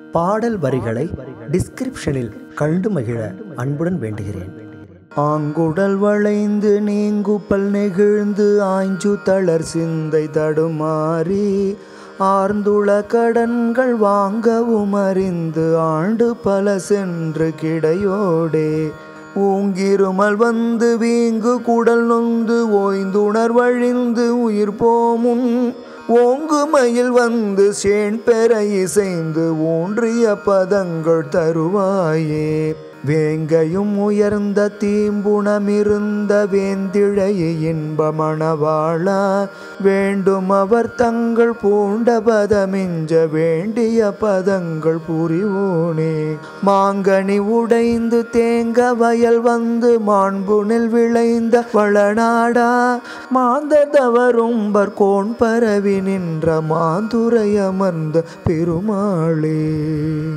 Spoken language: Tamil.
பாடல் வரிகளை டிஸ்கிரிப்ஷனில் கண்டு மகிழ அன்புடன் வேண்டுகிறேன் ஆங்குடல் வளைந்து நீங்குப்பல் நெகிழ்ந்து ஆய்ஞ்சு தளர் சிந்தை தடுமாறி ஆர்ந்துள கடன்கள் வாங்கவும் அறிந்து ஆண்டு பல சென்று கிடையோடே ஊங்கிருமல் வந்து வீங்கு குடல் நொந்து ஓய்ந்துணர் வழிந்து உயிர் போமுன் ஓங்குமையில் வந்து சேன் பெற இசைந்து ஊன்றிய பதங்கள் தருவாயே வேங்கையும் உயர்ந்த தீம்புணமிருந்த வேந்திழைய இன்பமணவாளா வேண்டும் அவர் தங்கள் பூண்ட பதமிஞ்ச வேண்டிய பதங்கள் புரிவோனே மாங்கனி உடைந்து தேங்க வயல் வந்து மாண்புனில் விளைந்த வளநாடா மாந்ததவரும்பர் கோன் பரவி நின்ற மாந்துரை அமர்ந்த பெருமாளே